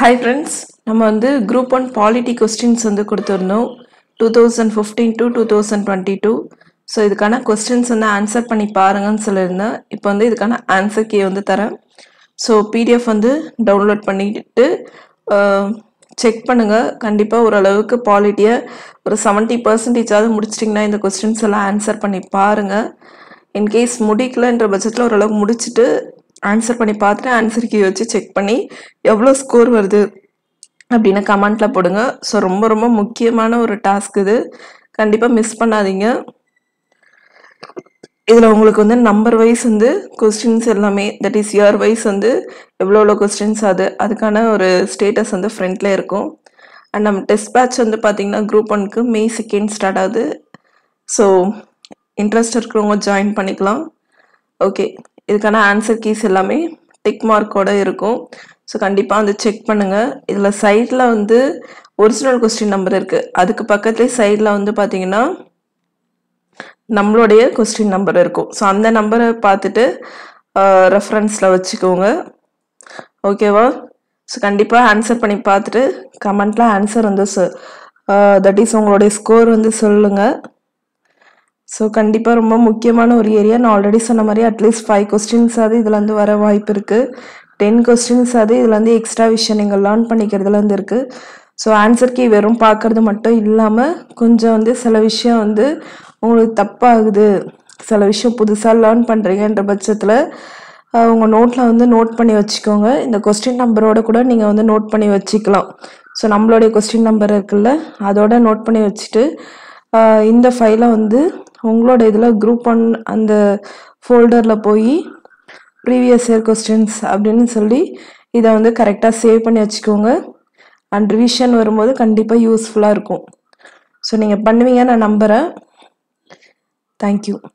hi friends நம்ம வந்து group one polity questions வந்து கொடுத்துருந்தோம் two thousand fifteen to two thousand twenty two so இதுக்கான கொஸ்டின்ஸ் வந்து ஆன்சர் பண்ணி பாருங்கன்னு சொல்லியிருந்தேன் இப்போ வந்து இதுக்கான ஆன்சர் கீ வந்து தரேன் ஸோ பிடிஎஃப் வந்து டவுன்லோட் பண்ணிட்டு செக் பண்ணுங்கள் கண்டிப்பாக ஓரளவுக்கு பாலிட்டியை ஒரு செவன்ட்டி பர்சன்டேஜாவது முடிச்சிட்டிங்கன்னா இந்த கொஸ்டின்ஸ் எல்லாம் ஆன்சர் பண்ணி பாருங்கள் இன்கேஸ் முடிக்கலன்ற பட்சத்தில் ஓரளவுக்கு முடிச்சுட்டு ஆன்சர் பண்ணி பார்த்துட்டு ஆன்சர் கீ வச்சு செக் பண்ணி எவ்வளோ ஸ்கோர் வருது அப்படின்னு கமெண்ட்டில் போடுங்க ஸோ ரொம்ப ரொம்ப முக்கியமான ஒரு டாஸ்க் இது கண்டிப்பாக மிஸ் பண்ணாதீங்க இதில் உங்களுக்கு வந்து நம்பர் வைஸ் வந்து கொஸ்டின்ஸ் எல்லாமே தட் இஸ் இயர் வைஸ் வந்து எவ்வளோ எவ்வளோ கொஸ்டின்ஸ் அது அதுக்கான ஒரு ஸ்டேட்டஸ் வந்து ஃப்ரண்ட்ல இருக்கும் அண்ட் நம்ம டெஸ்ட் பேட்ச் வந்து பார்த்தீங்கன்னா குரூப் ஒன்க்கு மே செகண்ட் ஸ்டார்ட் ஆகுது ஸோ இன்ட்ரெஸ்ட் இருக்கிறவங்க ஜாயின் பண்ணிக்கலாம் ஓகே இதுக்கான ஆன்சர் கீஸ் எல்லாமே டிக் மார்க்கோட இருக்கும் ஸோ கண்டிப்பாக வந்து செக் பண்ணுங்கள் இதில் சைடில் வந்து ஒரிஜினல் கொஸ்டின் நம்பர் இருக்குது அதுக்கு பக்கத்துலேயே சைடில் வந்து பார்த்தீங்கன்னா நம்மளுடைய கொஸ்டின் நம்பர் இருக்கும் ஸோ அந்த நம்பரை பார்த்துட்டு ரெஃபரன்ஸில் வச்சுக்கோங்க ஓகேவா ஸோ கண்டிப்பாக ஆன்சர் பண்ணி பார்த்துட்டு கமெண்ட்டில் ஆன்சர் வந்து தட் இஸ் உங்களுடைய ஸ்கோர் வந்து சொல்லுங்கள் ஸோ கண்டிப்பாக ரொம்ப முக்கியமான ஒரு ஏரியா நான் ஆல்ரெடி சொன்ன மாதிரி அட்லீஸ்ட் ஃபைவ் கொஸ்டின்ஸ் அது இதில் வந்து வர வாய்ப்பு இருக்குது டென் கொஸ்டின்ஸ் அது இதில் வந்து எக்ஸ்ட்ரா விஷயம் நீங்கள் லேர்ன் பண்ணிக்கிறதுல இருந்து இருக்குது ஸோ ஆன்சர் கீ வெறும் பார்க்கறது மட்டும் இல்லாமல் கொஞ்சம் வந்து சில விஷயம் வந்து உங்களுக்கு தப்பாகுது சில விஷயம் புதுசாக லேர்ன் பண்ணுறீங்கன்ற பட்சத்தில் உங்கள் நோட்டில் வந்து நோட் பண்ணி வச்சுக்கோங்க இந்த கொஸ்டின் நம்பரோட கூட நீங்கள் வந்து நோட் பண்ணி வச்சுக்கலாம் ஸோ நம்மளுடைய கொஸ்டின் நம்பர் இருக்குல்ல அதோட நோட் பண்ணி வச்சுட்டு இந்த ஃபைலை வந்து உங்களோட இதில் குரூப் ஒன் அந்த ஃபோல்டரில் போய் ப்ரீவியஸ் இயர் கொஸ்டின்ஸ் அப்படின்னு சொல்லி இதை வந்து கரெக்டாக சேவ் பண்ணி வச்சுக்கோங்க அண்ட் ரிவிஷன் வரும்போது கண்டிப்பாக யூஸ்ஃபுல்லாக இருக்கும் ஸோ நீங்கள் பண்ணுவீங்க நான் நம்புகிறேன் தேங்க்யூ